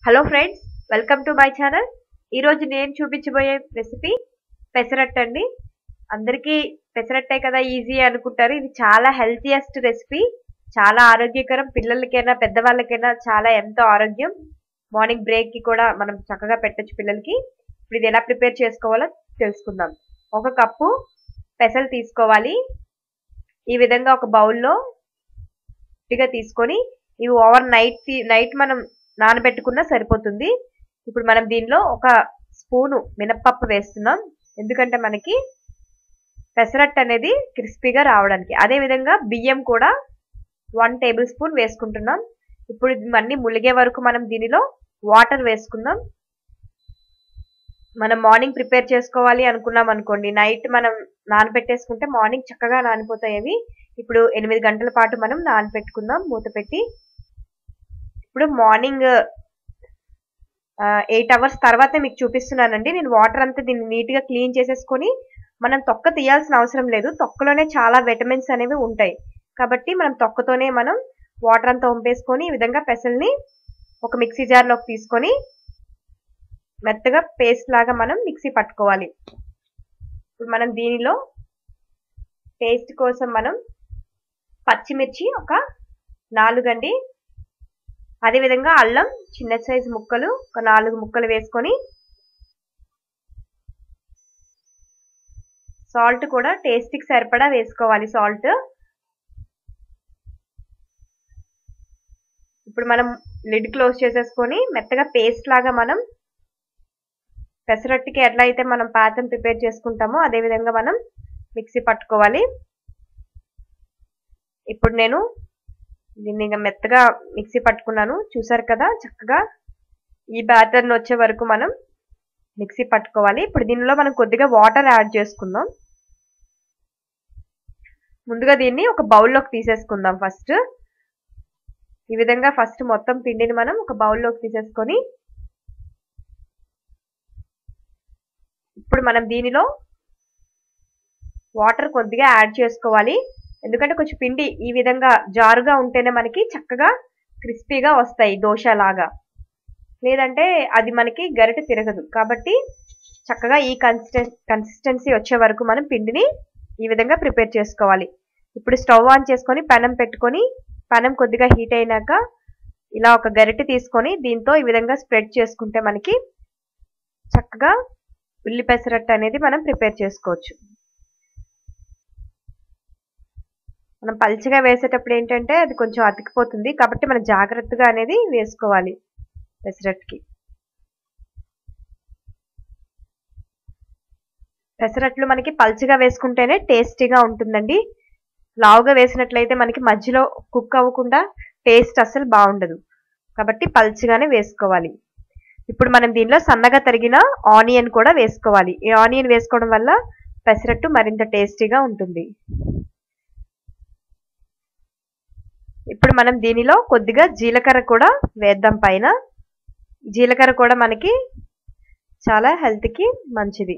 hello friends welcome to my channel ఈరోజు నేను చూపించబోయే రెసిపీ పెసరట్టు అండి అందరికీ పెసరట్టే కదా ఈజీ అనుకుంటారు ఇది చాలా హెల్తీయెస్ట్ రెసిపీ చాలా ఆరోగ్యకరం పిల్లలకైనా పెద్దవాళ్ళకైనా చాలా ఎంతో ఆరోగ్యం మార్నింగ్ బ్రేక్ కి కూడా మనం చక్కగా పెట్టొచ్చు పిల్లలకి ఇప్పుడు ఇది ఎలా ప్రిపేర్ చేసుకోవాలో తెలుసుకుందాం ఒక కప్పు పెసలు తీసుకోవాలి ఈ విధంగా ఒక బౌల్లో గట్టిగా తీసుకొని ఇవి ఓవర్ నైట్ నైట్ మనం నానబెట్టుకున్నా సరిపోతుంది ఇప్పుడు మనం దీనిలో ఒక స్పూను మినప్పప్పు వేస్తున్నాం ఎందుకంటే మనకి పెసరట్టు అనేది క్రిస్పీగా రావడానికి అదే విధంగా బియ్యం కూడా వన్ టేబుల్ స్పూన్ వేసుకుంటున్నాం ఇప్పుడు ఇవన్నీ ములిగే వరకు మనం దీనిలో వాటర్ వేసుకుందాం మనం మార్నింగ్ ప్రిపేర్ చేసుకోవాలి అనుకున్నాం అనుకోండి నైట్ మనం నానబెట్టేసుకుంటే మార్నింగ్ చక్కగా నానిపోతాయి అవి ఇప్పుడు ఎనిమిది గంటల పాటు మనం నానబెట్టుకుందాం మూత పెట్టి ఇప్పుడు మార్నింగ్ ఎయిట్ అవర్స్ తర్వాత మీకు చూపిస్తున్నానండి నేను వాటర్ అంతా దీన్ని నీట్గా క్లీన్ చేసేసుకొని మనం తొక్క తీయాల్సిన అవసరం లేదు తొక్కలోనే చాలా విటమిన్స్ అనేవి ఉంటాయి కాబట్టి మనం తొక్కతోనే మనం వాటర్ అంతా వంపేసుకొని ఈ విధంగా పెసల్ని ఒక మిక్సీ జార్లోకి తీసుకొని మెత్తగా పేస్ట్ లాగా మనం మిక్సీ పట్టుకోవాలి ఇప్పుడు మనం దీనిలో టేస్ట్ కోసం మనం పచ్చిమిర్చి ఒక నాలుగండి అదేవిధంగా అల్లం చిన్న సైజు ముక్కలు ఒక నాలుగు ముక్కలు వేసుకొని సాల్ట్ కూడా టేస్ట్కి సరిపడా వేసుకోవాలి సాల్ట్ ఇప్పుడు మనం లిడ్ క్లోజ్ చేసేసుకొని మెత్తగా పేస్ట్ లాగా మనం పెసరట్టుకి ఎట్లా అయితే మనం పాతం ప్రిపేర్ చేసుకుంటామో అదే విధంగా మనం మిక్సీ పట్టుకోవాలి ఇప్పుడు నేను దీన్ని ఇంకా మెత్తగా మిక్సీ పట్టుకున్నాను చూసారు కదా చక్కగా ఈ బ్యాటర్ని వచ్చే వరకు మనం మిక్సీ పట్టుకోవాలి ఇప్పుడు దీనిలో మనం కొద్దిగా వాటర్ యాడ్ చేసుకుందాం ముందుగా దీన్ని ఒక బౌల్లోకి తీసేసుకుందాం ఫస్ట్ ఈ విధంగా ఫస్ట్ మొత్తం పిండిని మనం ఒక బౌల్లోకి తీసేసుకొని ఇప్పుడు మనం దీనిలో వాటర్ కొద్దిగా యాడ్ చేసుకోవాలి ఎందుకంటే కొంచెం పిండి ఈ విధంగా జారుగా ఉంటేనే మనకి చక్కగా క్రిస్పీగా వస్తాయి దోశ లాగా లేదంటే అది మనకి గరిట తిరగదు కాబట్టి చక్కగా ఈ కన్సిస్టెన్ కన్సిస్టెన్సీ వచ్చే వరకు మనం పిండిని ఈ విధంగా ప్రిపేర్ చేసుకోవాలి ఇప్పుడు స్టవ్ ఆన్ చేసుకొని పెనం పెట్టుకొని పెనం కొద్దిగా హీట్ అయినాక ఇలా ఒక గరిటె తీసుకొని దీంతో ఈ విధంగా స్ప్రెడ్ చేసుకుంటే మనకి చక్కగా ఉల్లి పెసరట్టు అనేది మనం ప్రిపేర్ చేసుకోవచ్చు మనం పల్చగా వేసేటప్పుడు ఏంటంటే అది కొంచెం అతికిపోతుంది కాబట్టి మనం జాగ్రత్తగా అనేది వేసుకోవాలి పెసరట్టుకి పెసరట్లు మనకి పల్చగా వేసుకుంటేనే టేస్టీగా ఉంటుందండి లావుగా వేసినట్లయితే మనకి మధ్యలో కుక్ అవ్వకుండా టేస్ట్ అసలు బాగుండదు కాబట్టి పల్చగానే వేసుకోవాలి ఇప్పుడు మనం దీనిలో సన్నగా తరిగిన ఆనియన్ కూడా వేసుకోవాలి ఈ ఆనియన్ వేసుకోవడం వల్ల పెసరట్టు మరింత టేస్టీగా ఉంటుంది ఇప్పుడు మనం దీనిలో కొద్దిగా జీలకర్ర కూడా వేద్దాం పైన జీలకర్ర కూడా మనకి చాలా హెల్త్కి మంచిది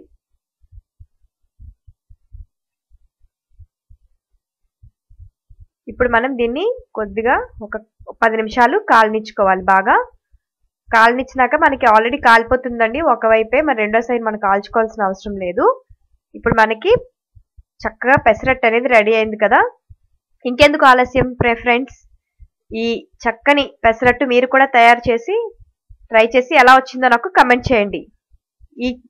ఇప్పుడు మనం దీన్ని కొద్దిగా ఒక పది నిమిషాలు కాలనిచ్చుకోవాలి బాగా కాలనిచ్చినాక మనకి ఆల్రెడీ కాలిపోతుందండి ఒకవైపే మరి రెండో సైడ్ మనం కాల్చుకోవాల్సిన అవసరం లేదు ఇప్పుడు మనకి చక్కగా పెసరట్టు అనేది రెడీ అయింది కదా ఇంకెందుకు ఆలస్యం ప్రే ఫ్రెండ్స్ ఈ చక్కని పెసరట్టు మీరు కూడా తయారు చేసి ట్రై చేసి ఎలా వచ్చిందో నాకు కమెంట్ చేయండి ఈ